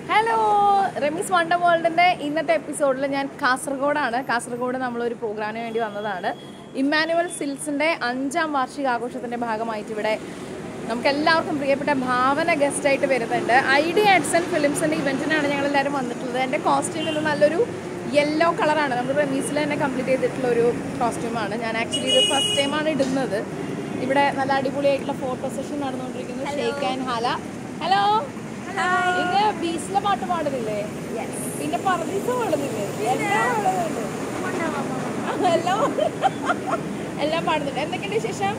Hello റെമിസ് wonder വേൾഡിന്റെ ഇന്നത്തെ എപ്പിസോഡിൽ ഞാൻ കാസർഗോഡാണ് കാസർഗോഡ് നമ്മളൊരു പ്രോഗ്രാമിന് വേണ്ടി വന്നതാണ് ഇമ്മാനുവൽ സിൽസിന്റെ അഞ്ചാം വാർഷികാഘോഷത്തിന്റെ ഭാഗമായിട്ട് ഇവിടെ നമുക്ക് എല്ലാവർക്കും പ്രിയപ്പെട്ട ഭാവന ഗസ്റ്റ് ആയിട്ട് വരുന്നുണ്ട് ഐ ഡി ആഡ്സ് ആൻഡ് ഫിലിംസിന്റെ ഇവന്റിനാണ് ഞങ്ങൾ എല്ലാവരും വന്നിട്ടുള്ളത് എൻ്റെ കോസ്റ്റ്യൂം ഇത് നല്ലൊരു യെല്ലോ കളറാണ് നമ്മൾ റെമീസിൽ തന്നെ കംപ്ലീറ്റ് ചെയ്തിട്ടുള്ള ഒരു കോസ്റ്റ്യൂമാണ് ഞാൻ ആക്ച്വലി ഇത് ഫസ്റ്റ് ടൈമാണ് ഇടുന്നത് ഇവിടെ നല്ല അടിപൊളിയായിട്ടുള്ള ഫോട്ടോ സെഷൻ നടന്നുകൊണ്ടിരിക്കുന്നു ഷെയ്ക്ക് ആൻഡ് ഹാല ഹലോ ഇന്ന് ബീച്ചിലെ പാട്ട് പാടുന്നില്ലേ പിന്നെ പറദീസ പാടുന്നില്ലേ എല്ലാം പാടുന്നുണ്ട് എല്ലാം എല്ലാം പാടുന്നുണ്ട് എന്തൊക്കെയുണ്ട് വിശേഷം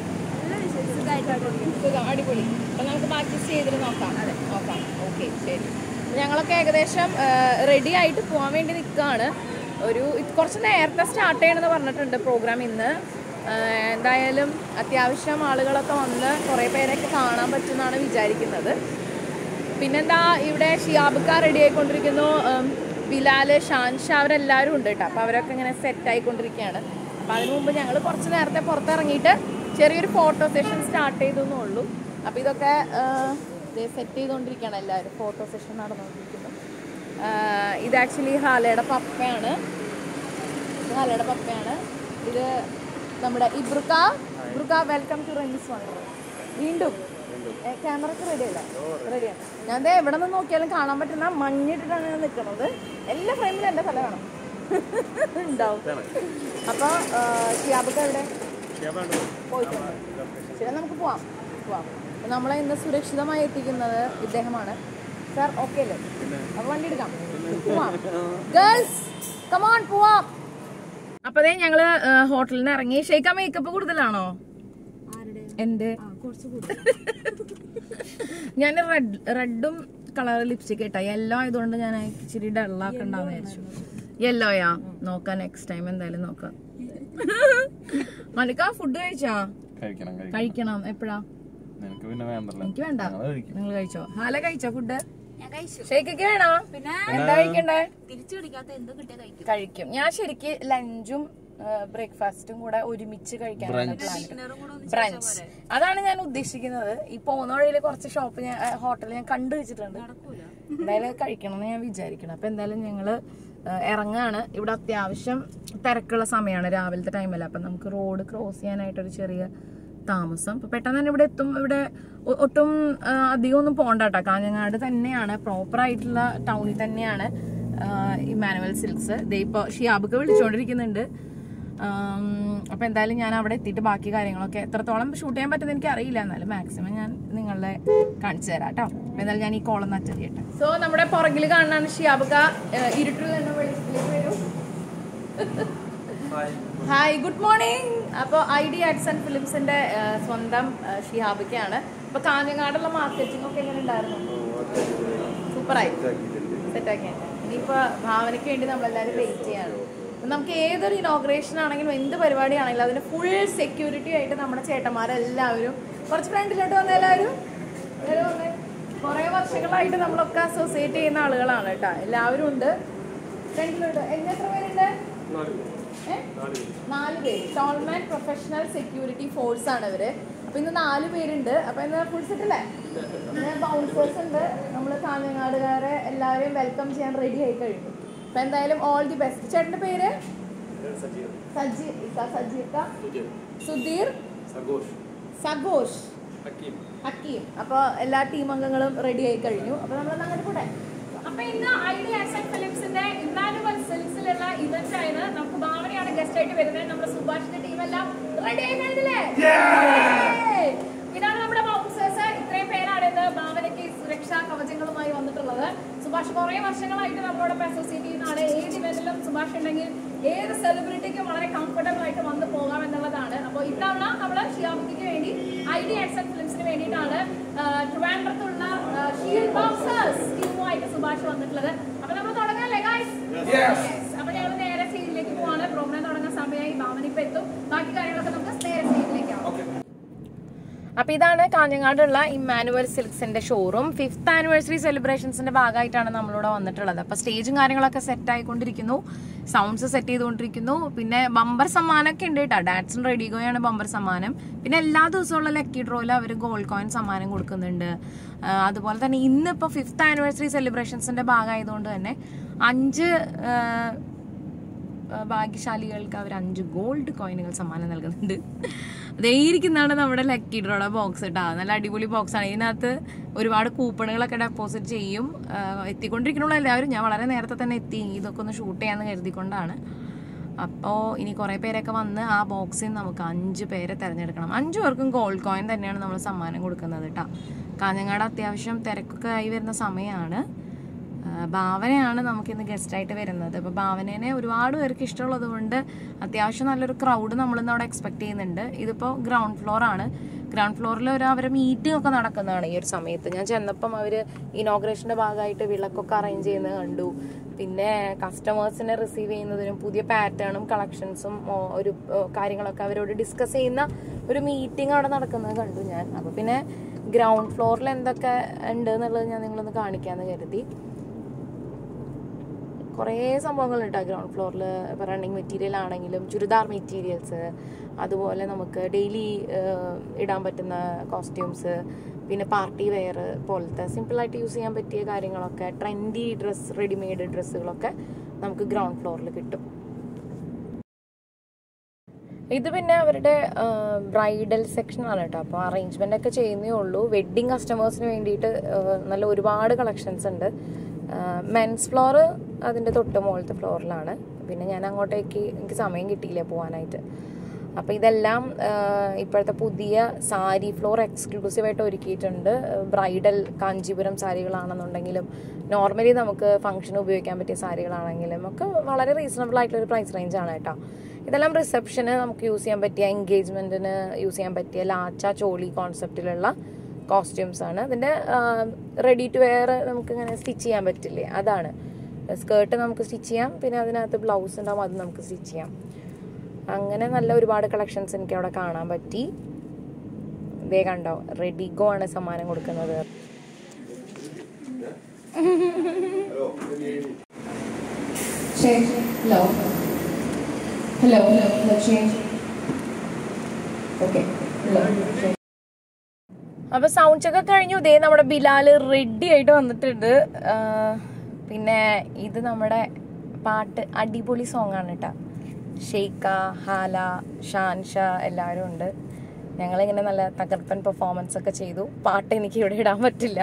സുഖം അടിപൊളി അപ്പൊ നമുക്ക് ബാക്കി ചെയ്തിട്ട് നോക്കാം നോക്കാം ഓക്കെ ശരി ഞങ്ങളൊക്കെ ഏകദേശം റെഡി ആയിട്ട് പോകാൻ വേണ്ടി നിൽക്കുകയാണ് ഒരു ഇത് കുറച്ച് നേരത്തെ സ്റ്റാർട്ട് ചെയ്യണമെന്ന് പറഞ്ഞിട്ടുണ്ട് പ്രോഗ്രാം ഇന്ന് ആ, എന്തായാലും അത്യാവശ്യം ആളുകളൊക്കെ വന്ന് കുറേ പേരെയൊക്കെ കാണാൻ പറ്റുമെന്നാണ് വിചാരിക്കുന്നത് പിന്നെന്താ ഇവിടെ ഷിയാബുക്കാർ റെഡി ആയിക്കൊണ്ടിരിക്കുന്നു ഉം, ബിലാല് ഷാൻഷാ അവരെല്ലാവരും ഉണ്ട് കേട്ടോ അപ്പോൾ അവരൊക്കെ ഇങ്ങനെ സെറ്റ് ആയിക്കൊണ്ടിരിക്കുകയാണ് അപ്പോൾ അതിനു മുമ്പ് ഞങ്ങൾ കുറച്ച് നേരത്തെ പുറത്തിറങ്ങിയിട്ട് ചെറിയൊരു ഫോട്ടോ സെഷൻ സ്റ്റാർട്ട് ചെയ്തെന്നേ ഉള്ളൂ അപ്പോൾ ഇതൊക്കെ സെറ്റ് ചെയ്തുകൊണ്ടിരിക്കുകയാണ് എല്ലാവരും ഫോട്ടോ സെഷൻ നടന്നുകൊണ്ടിരിക്കുന്നു ആ, ഇത് ആക്ച്വലി ഹാലയുടെ പപ്പയാണ് ഇത് ഹാലയുടെ പപ്പയാണ് ഇത് നമ്മുടെ Ibrukka Ibrukka welcome to Remis wonder വീണ്ടും ക്യാമറക്ക് റെഡി അല്ല റെഡിയാണ് ഞാൻ ദേ എവിടെ നിന്ന് നോക്കിയാലും കാണാൻ പറ്റുന്ന മഞ്ഞിട്ടിട്ടാണ് ഞാൻ നിൽക്കുന്നത് എല്ലാ ഫ്രെയിമിലും എൻ്റെ തല കാണും ഉണ്ടാവും അപ്പോൾ ഷിയാബൊക്കെ എവിടെ പോയിട്ടുണ്ട് ശരി നമുക്ക് പോവാം പോവാം അപ്പോൾ നമ്മളെ ഇന്ന് സുരക്ഷിതമായി എത്തിക്കുന്നത് ഇദ്ദേഹമാണ് സാർ ഓക്കെ അല്ലേ അപ്പോൾ വണ്ടി എടുക്കാം പോവാം ഗേൾസ് കമോൺ പോവാം അപ്പതേ ഞങ്ങള് ഹോട്ടലിൽ നിന്ന് ഇറങ്ങി ഷെയ്ക്ക മേക്കപ്പ് കൂടുതലാണോ എന്റെ ഞാൻ റെഡ് റെഡും കളർ ലിപ്സ്റ്റിക് ഇട്ട യെല്ലോ ആയതുകൊണ്ട് ഞാൻ ഇച്ചിരി ഡള്ളാക്കണ്ടെന്ന് വിചാരിച്ചു യെല്ലോയാ നോക്കാം നെക്സ്റ്റ് ടൈം എന്തായാലും നോക്കാം മനുക്ക ഫുഡ് കഴിച്ചാ കഴിക്കണം കഴിക്കണം കഴിക്കണം എപ്പോഴാ നിനക്ക് പിന്നെ വേണ്ടല്ലോ എനിക്ക് വേണ്ട ഞങ്ങള് കഴിക്കും നിങ്ങൾ കഴിച്ചോ ഹാല കഴിച്ചോ ഫുഡ് ഞാൻ കഴിച്ചു ഷേക്കൊക്കെ വേണോ പിന്നെ എന്താ കഴിക്കണ്ടേ തിരിച്ചു പിടിക്കാത്ത എന്ത് കിട്ടിയ കഴിക്കും കഴിക്കും ഞാൻ ശരിക്ക് ലഞ്ചും ബ്രേക്ക്ഫാസ്റ്റും കൂടെ ഒരുമിച്ച് കഴിക്കാനാണ് പ്ലാൻ ഡിന്നറും കൂടെ ഒന്ന് ബ്രഞ്ച് അതാണ് ഞാൻ ഉദ്ദേശിക്കുന്നത് ഈ പോകുന്ന വഴിയിൽ കുറച്ച് ഷോപ്പ് ഞാൻ ഹോട്ടൽ ഞാൻ കണ്ടു വെച്ചിട്ടുണ്ട് നടക്കൂല എന്തായാലും കഴിക്കണം എന്ന് ഞാൻ വിചാരിക്കണം അപ്പൊ എന്തായാലും ഞങ്ങള് ആ, ഇറങ്ങാണ് ഇവിടെ അത്യാവശ്യം തിരക്കുള്ള സമയമാണ് രാവിലത്തെ ടൈമല്ല അപ്പൊ നമുക്ക് റോഡ് ക്രോസ് ചെയ്യാനായിട്ടൊരു ചെറിയ താമസം അപ്പൊ പെട്ടെന്ന് തന്നെ ഇവിടെ എത്തും ഇവിടെ ഒ- ഒട്ടും ആ, അധികം ഒന്നും പോണ്ട കേട്ടോ കാഞ്ഞങ്ങാട് തന്നെയാണ് പ്രോപ്പർ ആയിട്ടുള്ള ടൗണിൽ തന്നെയാണ് ആ, ഇമാനുവൽ സിൽക്സ് ദേ ഇപ്പൊ ഷിയാബൊക്കെ വിളിച്ചുകൊണ്ടിരിക്കുന്നുണ്ട് ആം, അപ്പൊ എന്തായാലും ഞാൻ അവിടെ എത്തിയിട്ട് ബാക്കി കാര്യങ്ങളൊക്കെ എത്രത്തോളം ഷൂട്ട് ചെയ്യാൻ പറ്റുന്ന എനിക്ക് അറിയില്ല എന്നാലും മാക്സിമം ഞാൻ നിങ്ങളെ കാണിച്ചു തരാം കേട്ടോ അപ്പൊ എന്തായാലും ഞാൻ ഈ കോളം അറ്റൻഡ് ചെയ്യട്ടെ സോ നമ്മുടെ പുറകിൽ കാണാനാണ് ഷിയാബുക ഇരുട്ടിൽ തന്നെ വെളിച്ചത്തിലേക്ക് വരൂ ഹായ് ഗുഡ് മോർണിംഗ് അപ്പോൾ ഐ ഡി ആർട്സ് ആൻഡ് ഫിലിംസിന്റെ സ്വന്തം ആ, ഷിഹാബിക്കയാണ് അപ്പൊ കാഞ്ഞങ്ങാടുള്ള മാർക്കറ്റിംഗ് ഒക്കെ എങ്ങനെ ഉണ്ടായിരുന്നു സൂപ്പറായി സെറ്റാക്കി ഇനിയിപ്പോ ഭാവനയ്ക്ക് വേണ്ടി നമ്മളെല്ലാവരും വെയിറ്റ് ചെയ്യാണ് അപ്പൊ നമുക്ക് ഏതൊരു ഇനോഗ്രേഷൻ ആണെങ്കിലും എന്ത് പരിപാടിയാണെങ്കിലും അതിന് ഫുൾ സെക്യൂരിറ്റി ആയിട്ട് നമ്മുടെ ചേട്ടന്മാരെല്ലാവരും കുറച്ച് ഫ്രണ്ടിലോട്ട് വന്ന എല്ലാവരും എല്ലാവരും വന്നേ കുറേ വർഷങ്ങളായിട്ട് നമ്മളൊക്കെ അസോസിയേറ്റ് ചെയ്യുന്ന ആളുകളാണ് കേട്ടോ എല്ലാവരും ഉണ്ട് ഫ്രണ്ടിലോട്ട് എന്നെ എത്ര പേരുണ്ട് ഏ? നാല് പേര് ടോൾമാൻ പ്രൊഫഷണൽ സെക്യൂരിറ്റി ഫോഴ്സ് ആണ് ഇവര് അപ്പൊ ഇന്ന് നാല് പേരുണ്ട് അപ്പൊ ഇന്ന് ഫുൾ സെറ്റ് അല്ലേ ബൗൺസേഴ്സ് ഉണ്ട് നമ്മൾ കാഞ്ഞങ്ങാടുകാരെ എല്ലാവരെയും വെൽക്കം ചെയ്യാൻ റെഡി ആയി കഴിഞ്ഞു അപ്പൊ എന്തായാലും ഓൾ ദി ബെസ്റ്റ് ചേട്ടന്റെ പേര് സജീർ ഇക്ക സജീർക്ക സുധീർ സഘോഷ് ഹക്കീം അപ്പൊ എല്ലാ ടീം അംഗങ്ങളും റെഡി ആയി കഴിഞ്ഞു അപ്പൊ നമ്മൾ അങ്ങോട്ട് പോട്ടെ അപ്പൊ ഇന്ന് ഐഡിയ ആക്സൺ ഫിലിംസിന്റെ ഇമ്മാനുവൽ സെൽസിലുള്ള ഇവന്റ് ആയത് നമുക്ക് ഭാവനയാണ് ഗസ്റ്റ് ആയിട്ട് വരുന്നത് നമ്മുടെ സുഭാഷിന്റെ ടീം എല്ലാം റെഡി ആയി കഴിഞ്ഞില്ലേ Yay! ഇതാണ് നമ്മുടെ ബൗൺസേഴ്സ് ഇത്രയും പേരാണ് ഇന്ന് ഭാവനയ്ക്ക് സുരക്ഷാ കവചങ്ങളുമായി വന്നിട്ടുള്ളത് സുഭാഷ് കുറെ വർഷങ്ങളായിട്ട് നമ്മളോടൊപ്പം അസോസിയേറ്റ് ചെയ്യുന്ന ആളെ ഏത് ഇവന്റിലും സുഭാഷ് ഉണ്ടെങ്കിൽ ഏത് സെലിബ്രിറ്റിക്കും വളരെ കംഫർട്ടബിൾ ആയിട്ട് വന്ന് പോകാം എന്നുള്ളതാണ് അപ്പോൾ ഇത്തവണ നമ്മൾ ഷിയാബുക്കിക്ക് വേണ്ടി ഐ ഡി ആക്സൺ ഫിലിംസിന് വേണ്ടിയിട്ടാണ് ആ, ട്രിവാൻഡ്രത്തുള്ള ഷീൽ ബോക്സേഴ്സ് ടീമുമായിട്ട് സുഭാഷ് വന്നിട്ടുള്ളത് അപ്പൊ നമ്മൾ തുടങ്ങാല്ലേ ഗായ്സ് അപ്പൊ ഞങ്ങൾ നേരെ സ്റ്റേജിലേക്ക് പോവാണ് പ്രോഗ്രാം തുടങ്ങാൻ സമയമായി ഭാവന ഇപ്പൊ എത്തും ബാക്കി കാര്യങ്ങളൊക്കെ നമുക്ക് നേരെ സ്റ്റേജിലേക്ക് ആവാം അപ്പൊ ഇതാണ് കാഞ്ഞങ്ങാടുള്ള ഇമ്മാനുവൽ സിൽക്സിന്റെ ഷോറൂം ഫിഫ്ത്ത് ആനിവേഴ്സറി സെലിബ്രേഷൻസിന്റെ ഭാഗമായിട്ടാണ് നമ്മളിവിടെ വന്നിട്ടുള്ളത് അപ്പൊ സ്റ്റേജും കാര്യങ്ങളൊക്കെ സെറ്റ് ആയിക്കൊണ്ടിരിക്കുന്നു സൗണ്ട്സ് സെറ്റ് ചെയ്തുകൊണ്ടിരിക്കുന്നു പിന്നെ ബമ്പർ സമ്മാനമൊക്കെ ഉണ്ട് കേട്ടോ ഡാറ്റ്സും റെഡിഗോയാണ് ബമ്പർ സമ്മാനം പിന്നെ എല്ലാ ദിവസമുള്ള ലക്കി ഡ്രോയിൽ അവർ ഗോൾഡ് കോയിൻ സമ്മാനം കൊടുക്കുന്നുണ്ട് ആ, അതുപോലെ തന്നെ ഇന്നിപ്പോൾ ഫിഫ്ത്ത് ആനിവേഴ്സറി സെലിബ്രേഷൻസിന്റെ ഭാഗമായതുകൊണ്ട് തന്നെ അഞ്ച് ആ, ആ, ഭാഗ്യശാലികൾക്ക് അവർ അഞ്ച് ഗോൾഡ് കോയിനുകൾ സമ്മാനം നൽകുന്നുണ്ട് അതേ ഇരിക്കുന്നതാണ് നമ്മുടെ ലക്കി ഡ്രോയുടെ ബോക്സ് കേട്ടോ നല്ല അടിപൊളി ബോക്സ് ആണ് ഇതിനകത്ത് ഒരുപാട് കൂപ്പണുകളൊക്കെ ഡെപ്പോസിറ്റ് ചെയ്യും ആ, എത്തിക്കൊണ്ടിരിക്കണുള്ള എല്ലാവരും ഞാൻ വളരെ നേരത്തെ തന്നെ എത്തി ഇതൊക്കെ ഒന്ന് ഷൂട്ട് ചെയ്യാന്ന് കരുതിക്കൊണ്ടാണ് അപ്പോൾ ഇനി കുറേ പേരൊക്കെ വന്ന് ആ ബോക്സിൽ നമുക്ക് അഞ്ച് പേരെ തിരഞ്ഞെടുക്കണം അഞ്ചു പേർക്കും ഗോൾഡ് കോയിൻ തന്നെയാണ് നമ്മൾ സമ്മാനം കൊടുക്കുന്നത് കേട്ടോ കാഞ്ഞങ്ങാട് അത്യാവശ്യം തിരക്കൊക്കെ ആയി വരുന്ന സമയമാണ് ആ, ഭാവനയാണ് നമുക്കിന്ന് ഗസ്റ്റായിട്ട് വരുന്നത് അപ്പോൾ ഭാവനേനെ ഒരുപാട് പേർക്ക് ഇഷ്ടമുള്ളത് കൊണ്ട് അത്യാവശ്യം നല്ലൊരു ക്രൗഡ് നമ്മളിന്ന് അവിടെ എക്സ്പെക്ട് ചെയ്യുന്നുണ്ട് ഇതിപ്പോൾ ഗ്രൗണ്ട് ഫ്ലോർ ആണ് ഗ്രൗണ്ട് ഫ്ലോറിൽ ഒരു അവരെ മീറ്റിംഗ് ഒക്കെ നടക്കുന്നതാണ് ഈ ഒരു സമയത്ത് ഞാൻ ചെന്നപ്പം അവർ ഇനോഗ്രേഷൻ്റെ ഭാഗമായിട്ട് വിളക്കൊക്കെ അറേഞ്ച് ചെയ്യുന്നത് കണ്ടു പിന്നെ കസ്റ്റമേഴ്സിനെ റിസീവ് ചെയ്യുന്നതിനും പുതിയ പാറ്റേണും കളക്ഷൻസും ഒരു ഓ, കാര്യങ്ങളൊക്കെ അവരോട് ഡിസ്കസ് ചെയ്യുന്ന ഒരു മീറ്റിംഗ് അവിടെ നടക്കുന്നത് കണ്ടു ഞാൻ അപ്പോൾ പിന്നെ ഗ്രൗണ്ട് ഫ്ലോറിൽ എന്തൊക്കെ ഉണ്ട് എന്നുള്ളത് ഞാൻ നിങ്ങളൊന്ന് കാണിക്കാമെന്ന് കരുതി കുറേ സംഭവങ്ങളുണ്ട് ഗ്രൗണ്ട് ഫ്ലോറിൽ ഇപ്പോൾ റണ്ണിങ് മെറ്റീരിയൽ ആണെങ്കിലും ചുരിദാർ മെറ്റീരിയൽസ് അതുപോലെ നമുക്ക് ഡെയിലി ഇടാൻ പറ്റുന്ന കോസ്റ്റ്യൂംസ് പിന്നെ പാർട്ടി വെയർ പോലത്തെ സിമ്പിളായിട്ട് യൂസ് ചെയ്യാൻ പറ്റിയ കാര്യങ്ങളൊക്കെ ട്രെൻഡി ഡ്രസ്സ് റെഡിമെയ്ഡ് ഡ്രസ്സുകളൊക്കെ നമുക്ക് ഗ്രൗണ്ട് ഫ്ലോറിൽ കിട്ടും ഇത് പിന്നെ അവരുടെ ബ്രൈഡൽ സെക്ഷൻ ആണ് കേട്ടോ അപ്പോൾ അറേഞ്ച്മെന്റ് ഒക്കെ ചെയ്യുന്നേ ഉള്ളൂ വെഡ്ഡിങ് കസ്റ്റമേഴ്സിന് വേണ്ടിയിട്ട് ആ, നല്ല ഒരുപാട് കളക്ഷൻസ് ഉണ്ട് മെൻസ് ഫ്ലോർ അതിൻ്റെ തൊട്ട് മുകളിലത്തെ ഫ്ലോറിലാണ് പിന്നെ ഞാൻ അങ്ങോട്ടേക്ക് എനിക്ക് സമയം കിട്ടിയില്ല പോകാനായിട്ട് അപ്പോൾ ഇതെല്ലാം ആ, ഇപ്പോഴത്തെ പുതിയ സാരി ഫ്ലോർ എക്സ്ക്ലൂസീവായിട്ട് ഒരുക്കിയിട്ടുണ്ട് ബ്രൈഡൽ കാഞ്ചീപുരം സാരികളാണെന്നുണ്ടെങ്കിലും നോർമലി നമുക്ക് ഫംഗ്ഷന് ഉപയോഗിക്കാൻ പറ്റിയ സാരികളാണെങ്കിലും ഒക്കെ വളരെ റീസണബിൾ ആയിട്ടുള്ള ഒരു പ്രൈസ് റേഞ്ച് ആണ് കേട്ടോ ഇതെല്ലാം റിസപ്ഷന് നമുക്ക് യൂസ് ചെയ്യാൻ പറ്റിയ എൻഗേജ്മെന്റിന് യൂസ് ചെയ്യാൻ പറ്റിയ ലാച്ച ചോളി കോൺസെപ്റ്റിലുള്ള കോസ്റ്റ്യൂംസ് ആണ് ഇതിന്റെ റെഡി ടു വെയർ നമുക്ക് ഇങ്ങനെ സ്റ്റിച്ച് ചെയ്യാൻ പറ്റില്ലേ അതാണ് സ്കേർട്ട് നമുക്ക് സ്റ്റിച്ച് ചെയ്യാം പിന്നെ അതിനകത്ത് ബ്ലൗസ് ഉണ്ടാവും അത് നമുക്ക് സ്റ്റിച്ച് ചെയ്യാം അങ്ങനെ നല്ല ഒരുപാട് കളക്ഷൻസ് എനിക്ക് അവിടെ കാണാൻ പറ്റി ഇതേ കണ്ടോ റെഡിഗോ ആണ് സമ്മാനം കൊടുക്കുന്നത് Change. Hello. Hello. Hello. Hello. Change. Okay. Hello. Change. അപ്പൊ സൗണ്ട് ചെക്ക് ഒക്കെ കഴിഞ്ഞു ഇതേ നമ്മുടെ ബിലാല് റെഡി ആയിട്ട് വന്നിട്ടുണ്ട് ആ, പിന്നെ ഇത് നമ്മുടെ പാട്ട് അടിപൊളി സോങ് ആണ് കേട്ടോ ഷെയ്ക്ക ഹാല ഷാൻഷ എല്ലാവരും ഉണ്ട് ഞങ്ങളിങ്ങനെ നല്ല തകർപ്പൻ പെർഫോമൻസ് ഒക്കെ ചെയ്തു പാട്ട് എനിക്ക് ഇവിടെ ഇടാൻ പറ്റില്ല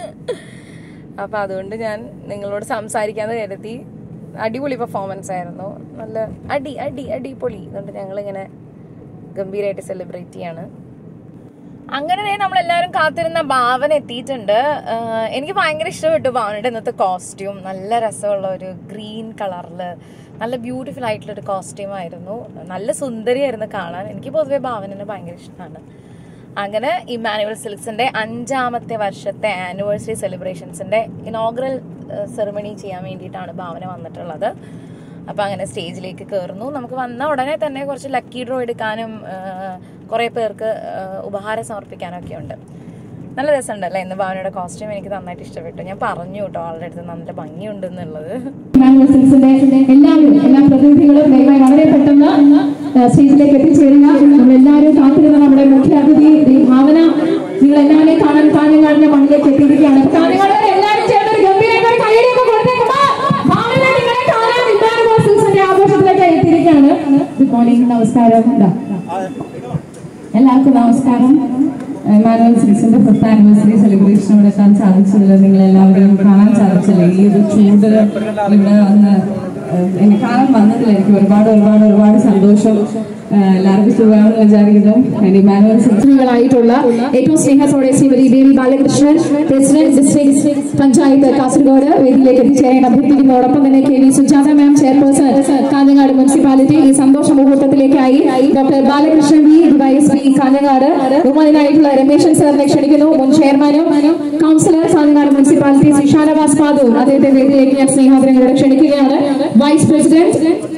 അപ്പൊ അതുകൊണ്ട് ഞാൻ നിങ്ങളോട് സംസാരിക്കാന്ന് കരുതി അടിപൊളി പെർഫോമൻസ് ആയിരുന്നു നല്ല അടി അടി അടിപൊളി അതുകൊണ്ട് ഞങ്ങളിങ്ങനെ ഗംഭീരമായിട്ട് സെലിബ്രേറ്റ് ചെയ്യാണ് അങ്ങനെ ദേ നമ്മളെല്ലാവരും കാത്തിരുന്ന ഭാവന എത്തിയിട്ടുണ്ട് ആഹ് എനിക്ക് ഭയങ്കര ഇഷ്ടപ്പെട്ടു ഭാവനയുടെ ഇന്നത്തെ കോസ്റ്റ്യൂം നല്ല രസമുള്ള ഒരു ഗ്രീൻ കളറില് നല്ല ബ്യൂട്ടിഫുൾ ആയിട്ടുള്ള ഒരു കോസ്റ്റ്യൂം ആയിരുന്നു നല്ല സുന്ദരിയായിരുന്നു കാണാൻ എനിക്ക് പൊതുവെ ഭാവനനെ ഭയങ്കര ഇഷ്ടമാണ് അങ്ങനെ ഇമാനുവൽ സിൽക്സിന്റെ അഞ്ചാമത്തെ വർഷത്തെ ആനിവേഴ്സറി സെലിബ്രേഷൻസിന്റെ ഇനോഗ്രൽ സെറിമണി ചെയ്യാൻ വേണ്ടിയിട്ടാണ് ഭാവന വന്നിട്ടുള്ളത് അപ്പൊ അങ്ങനെ സ്റ്റേജിലേക്ക് കയറുന്നു നമുക്ക് വന്ന ഉടനെ തന്നെ കുറച്ച് ലക്കി ഡ്രോ എടുക്കാനും കുറെ പേർക്ക് ആ, ഉപഹാരം സമർപ്പിക്കാനും ഒക്കെ ഉണ്ട് നല്ല രസമുണ്ടല്ലേ ഇന്ന് ഭാവനയുടെ കോസ്റ്റ്യൂം എനിക്ക് നന്നായിട്ട് ഇഷ്ടപ്പെട്ടു ഞാൻ പറഞ്ഞു കേട്ടോ ആളുടെ അടുത്ത് നല്ല ഭംഗിയുണ്ട് എന്നുള്ളത് മാനുവൽസിന്റെ എല്ലാവരും എല്ലാ പ്രതിനിധികളും ദയവായി വളരെ പെട്ടെന്ന് ആ, സ്റ്റേജിലേക്ക് എത്തിച്ചേരുക നമ്മളെല്ലാവരും കാത്തിരുന്ന നമ്മുടെ മുഖ്യ അതിഥി ദേ ഭാവന നിങ്ങൾ എല്ലാവരെയും കാണാൻ കാഞ്ഞങ്ങാടിന്റെ മണ്ണിലേക്ക് എത്തിയിരിക്കുകയാണ് കാഞ്ഞങ്ങാട് എല്ലാവരും ചേർന്ന് ഒരു ഗംഭീരമായ ഒരു കൈയടിയൊക്കെ കൊടുത്തേക്കുമ്പോ ഭാവന നിങ്ങളെ കാണാൻ ഇമാനുവൽസിന്റെ ആഘോഷത്തിലേക്ക് എത്തിയിരിക്കുകയാണ് ഗുഡ് മോർണിംഗ് നമസ്കാരം ഇതാ. എല്ലാവർക്കും നമസ്കാരം മാനുവൽ സിക്സിന്റെ ഫിഫ്ത്ത് ആനിവേഴ്സറി സെലിബ്രേഷൻ ഇവിടെ എത്താൻ സാധിച്ചതിൽ നിങ്ങൾ എല്ലാവരെയും കാണാൻ സാധിച്ചില്ല ഈ ഒരു ചൂട് ഇവിടെ വന്ന് ഏഹ്, എന്നെ കാണാൻ വന്നതിൽ എനിക്ക് ഒരുപാട് ഒരുപാട് ഒരുപാട് സന്തോഷം ഏഹ്, എല്ലാവർക്കും സുഖമാണെന്ന് വിചാരിക്കുന്നു എൻ്റെ മാനുവൽ സിക്സുകളായിട്ടുള്ള ഏറ്റവും സ്നേഹത്തോടെ ശ്രീമതി ദേവി ബാലകൃഷ്ണൻ പ്രസിഡന്റ് ഡിസ്ട്രിക്ട് പഞ്ചായത്ത് കാസർഗോഡ് വേദിയിലേക്ക് എത്തിച്ചേരാൻ അഭ്യർത്ഥിക്കുന്നതോടൊപ്പം തന്നെ K V Sujatha ma'am chairperson Kanhangad municipality ഈ സന്തോഷ മുഹൂർത്തത്തിലേക്കായി doctor Balakrishnan V DYSP Kanhangad ബഹുമാനായിട്ടുള്ള രമേശൻ സാറിനെ ക്ഷണിക്കുന്നു മുൻ ചെയർമാനും കൗൺസിലർ കാഞ്ഞങ്ങാട് മുനിസിപ്പാലിറ്റി ശ്രീ ഷാനവാസ് പാദൂർ അദ്ദേഹത്തെ വേദിയിലേക്ക് ഞാൻ സ്നേഹാദരങ്ങളോട് ക്ഷണിക്കുകയാണ് vice president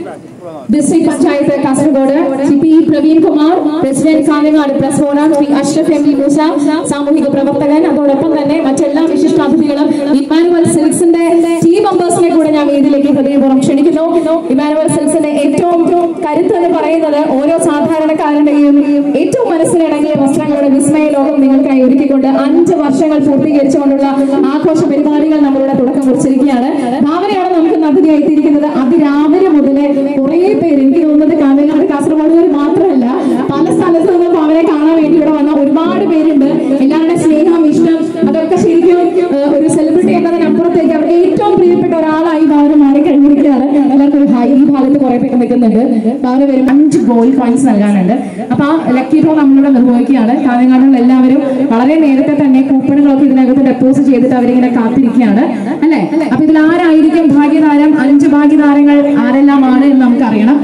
district panchayat Kasaragod C P Praveen Kumar president Kanhangad press forum Shri Ashraf M P Moosa സാമൂഹിക പ്രവർത്തകൻ അതോടൊപ്പം തന്നെ മറ്റെല്ലാ വിശിഷ്ടാതിഥികളും ഇമാനുവൽ സിൽക്സിന്റെ ടീം മെമ്പേഴ്സിനെ കൂടെ ഞാൻ വേദിയിലേക്ക് ഹൃദയപൂർവ്വം ക്ഷണിക്കുന്നു ഇമാനുവൽ സിൽക്സിന്റെ ഏറ്റവും കരുത്ത് എന്ന് പറയുന്നത് ഓരോ സാധാരണക്കാരന്റെയും ഏറ്റവും മനസ്സിലിണങ്ങിയ വസ്ത്രങ്ങളുടെ വിസ്മയ ലോകം നിങ്ങൾക്കായി ഒരുക്കിക്കൊണ്ട് അഞ്ച് വർഷങ്ങൾ പൂർത്തീകരിച്ചുകൊണ്ടുള്ള ആഘോഷ പരിപാടികൾ നമ്മളുടെ തുടക്കം കുറിച്ചിരിക്കുകയാണ് ഭാവനയാണ് നമുക്ക് നദിയായി എത്തിയിരിക്കുന്നത് അതിരാവിലെ മുതലേ കുറേ പേര് എനിക്ക് തോന്നുന്നത് കാഞ്ഞങ്ങാട് കാസർഗോഡുകാർ മാത്രമല്ല പല സ്ഥലത്തു നിന്നും ഭാവനയെ കാണാൻ വേണ്ടി ഇവിടെ വന്ന ഒരുപാട് പേരുണ്ട് എല്ലാവരുടെ സ്നേഹം ഇഷ്ടം അതൊക്കെ ശരിക്കും ഏഹ്, ഒരു സെലിബ്രിറ്റി എന്നതിനപ്പുറത്തേക്ക് അവരുടെ ഏറ്റവും പ്രിയപ്പെട്ട ഒരാളായി ഭാവന മാറി കഴിഞ്ഞിരിക്കുകയാണ് എല്ലാവർക്കും ഒരു ഹായ് ഈ ഭാഗത്ത് കുറെ പേര് നിൽക്കുന്നുണ്ട് ഭാവന വരും അഞ്ച് ഗോൾഡ് കോയിൻസ് നൽകാനുണ്ട് അപ്പൊ ആ ലക്കി ഡ്രോ നമ്മളിവിടെ നിർവഹിക്കുകയാണ് കാഞ്ഞങ്ങാടുള്ള എല്ലാവരും വളരെ നേരത്തെ തന്നെ കൂപ്പണുകളൊക്കെ ഇതിനകത്ത് ഡെപ്പോസിറ്റ് ചെയ്തിട്ട് അവരിങ്ങനെ കാത്തിരിക്കുകയാണ് അല്ലെ അപ്പൊ ഇതിൽ ആരായിരിക്കും ഭാഗ്യതാരം അഞ്ച് ഭാഗ്യതാരങ്ങൾ ആരെല്ലാമാണ് എന്ന് നമുക്കറിയണം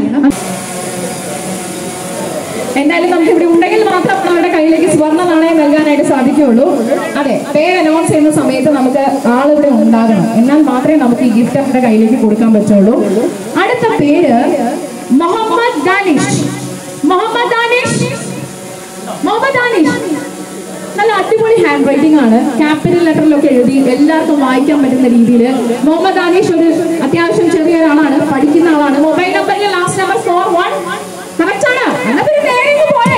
എന്തായാലും നമുക്ക് ഇവിടെ ഉണ്ടെങ്കിൽ മാത്രം അവരുടെ കയ്യിലേക്ക് സ്വർണ്ണ നാണയം നൽകാനായിട്ട് സാധിക്കുകയുള്ളൂ അതെ പേര് അനൗൺസ് ചെയ്യുന്ന സമയത്ത് നമുക്ക് ആളിവിടെ ഉണ്ടാകണം എന്നാൽ മാത്രമേ നമുക്ക് ഈ ഗിഫ്റ്റ് അവരുടെ കയ്യിലേക്ക് കൊടുക്കാൻ പറ്റുള്ളൂ അടുത്ത പേര് മുഹമ്മദ് ദാനിഷ് മുഹമ്മദ് ദാനിഷ് മുഹമ്മദ് ദാനിഷ് നല്ല അടിപൊളി ഹാൻഡ് റൈറ്റിംഗ് ആണ് ക്യാപിറ്റൽ ലെറ്ററിലൊക്കെ എഴുതി എല്ലാവർക്കും വായിക്കാൻ പറ്റുന്ന രീതിയിൽ മുഹമ്മദ് ദാനിഷ് ഒരു അത്യാവശ്യം ചെറിയ ഒരാളാണ് പഠിക്കുന്ന ആളാണ് മൊബൈൽ നമ്പറിൽ last number four one correct ആണ് എന്നാ പിന്നെ നേരെ ഇങ്ങ് പോരെ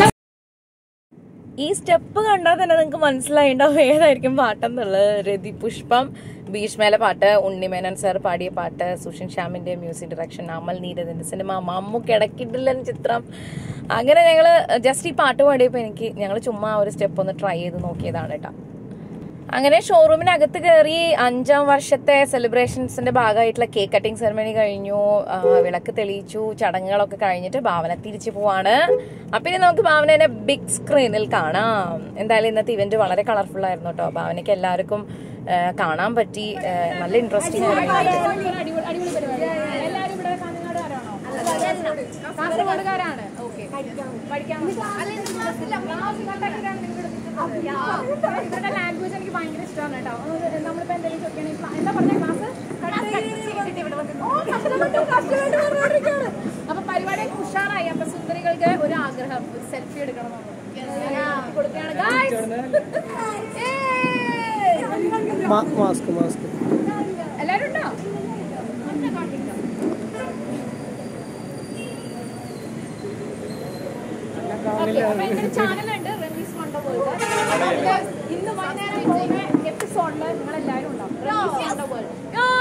ഈ സ്റ്റെപ്പ് കണ്ടാൽ തന്നെ നിങ്ങൾക്ക് മനസ്സിലായിണ്ടാവും ഏതായിരിക്കും പാട്ടെന്നുള്ളത് രതി പുഷ്പം ഭീഷ്മയിലെ പാട്ട് ഉണ്ണിമേനൻ സാർ പാടിയ പാട്ട് സുഷിൻ ശ്യാമിന്റെ മ്യൂസിക് ഡയറക്ഷൻ അമൽ നീരദിന്റെ സിനിമ മമ്മൂക്ക് ഇടക്കിട്ടില്ലൻ ചിത്രം അങ്ങനെ ഞങ്ങൾ ജസ്റ്റ് ഈ പാട്ട് പാടിയപ്പോൾ എനിക്ക് ഞങ്ങൾ ചുമ്മാ ആ ഒരു സ്റ്റെപ്പ് ഒന്ന് ട്രൈ ചെയ്ത് നോക്കിയതാണ് കേട്ടോ അങ്ങനെ ഷോറൂമിനകത്ത് കയറി അഞ്ചാം വർഷത്തെ സെലിബ്രേഷൻസിന്റെ ഭാഗമായിട്ടുള്ള കേക്ക് കട്ടിംഗ് സെറമണി കഴിഞ്ഞു ആ, വിളക്ക് തെളിയിച്ചു ചടങ്ങുകളൊക്കെ കഴിഞ്ഞിട്ട് ഭാവന തിരിച്ചു പോവാണ് അപ്പൊ ഇനി നമുക്ക് ഭാവനേനെ ബിഗ് സ്ക്രീനിൽ കാണാം എന്തായാലും ഇന്നത്തെ ഇവന്റ് വളരെ കളർഫുൾ ആയിരുന്നു കേട്ടോ ഭാവനയ്ക്ക് എല്ലാവർക്കും ആ, കാണാൻ പറ്റി ആ, നല്ല ഇൻട്രസ്റ്റിംഗ് ആയിരുന്നു കാസർഗോഡുകാരാണ് ഓക്കെ പഠിക്കാൻ ഇവരുടെ ലാംഗ്വേജ് എനിക്ക് ഭയങ്കര ഇഷ്ടമാണ് കേട്ടോ അത് നമ്മളിപ്പോ എന്തെങ്കിലും ചോദിക്കുകയാണെങ്കിൽ എന്താ പറഞ്ഞ ക്ലാസ് അപ്പൊ പരിപാടി ഉഷാറായി അപ്പൊ സുന്ദരികൾക്ക് ഒരു ആഗ്രഹം ഒരു സെൽഫി എടുക്കണം എന്ന്. കൊടുക്കുകയാണ് guys. Yay! മാസ്ക് മാസ്ക് എല്ലാരും ഉണ്ടോ ചാനലുണ്ട് റമീസ് വണ്ടർവേൾഡ് അതില് ഇന്ന് വൈകുന്നേരം പോകുന്ന എപ്പിസോഡില് നിങ്ങൾ എല്ലാവരും ഉണ്ടാവും റമീസ് വണ്ടർവേൾഡ്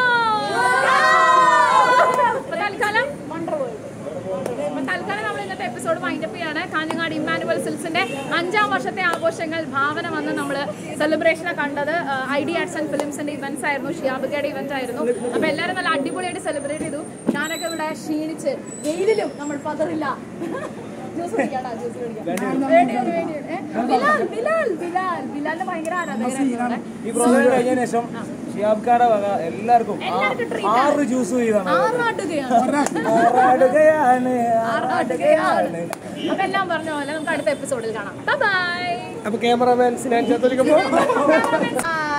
അപ്പൊ തൽക്കാലം വണ്ടർവേൾഡ് അപ്പൊ തൽക്കാലം നമ്മൾ ഇന്നത്തെ എപ്പിസോഡ് വൈൻഡപ്പ് ചെയ്യാണ് കാഞ്ഞങ്ങാട് ഇമ്മാനുവൽ സിൽസിന്റെ അഞ്ചാം വർഷത്തെ ആഘോഷങ്ങൾ ഭാവന വന്ന് നമ്മൾ സെലിബ്രേഷനെ കണ്ടത് ഐ ഡി ആർട്സ് ആൻഡ് ഫിലിംസിന്റെ ഇവന്റ്സ് ആയിരുന്നു ഷിയാബികയുടെ ഇവന്റ് ആയിരുന്നു അപ്പൊ എല്ലാവരും നല്ല അടിപൊളിയായിട്ട് സെലിബ്രേറ്റ് ചെയ്തു ഞാനൊക്കെ ഇവിടെ ക്ഷീണിച്ച് വെയിലിലും നമ്മൾ പതറില്ല ജ്യൂസ് കുടിക്കാട്ടാ ജ്യൂസ് കുടിക്കാം വേണ്ടിയുണ്ട്, വേണ്ടിയുണ്ട്. ഏ? ബിലാൽ ബിലാൽ ബിലാൽ ബിലാലിന് ഭയങ്കര ആരാധകരായിരുന്നു ഇവിടെ. ഈ പ്രോഗ്രാം കഴിഞ്ഞതിന് ശേഷം ഷിയാബ്ക്കാടെ വക എല്ലാവർക്കും ആ- എല്ലാവർക്കും treat ആ. ആറ് ജ്യൂസ് വീതമാണ് ആറാട്ടുകയാണ് ആറാടുകയാണ് ആറാട്ടുകയാണ് അപ്പൊ എല്ലാം പറഞ്ഞ പോലെ നമുക്ക് അടുത്ത എപ്പിസോഡിൽ കാണാം ബൈ അപ്പൊ ക്യാമറമാൻ സ്നാൻ ചേർത്തോലിക്കുമ്പോ ബൈ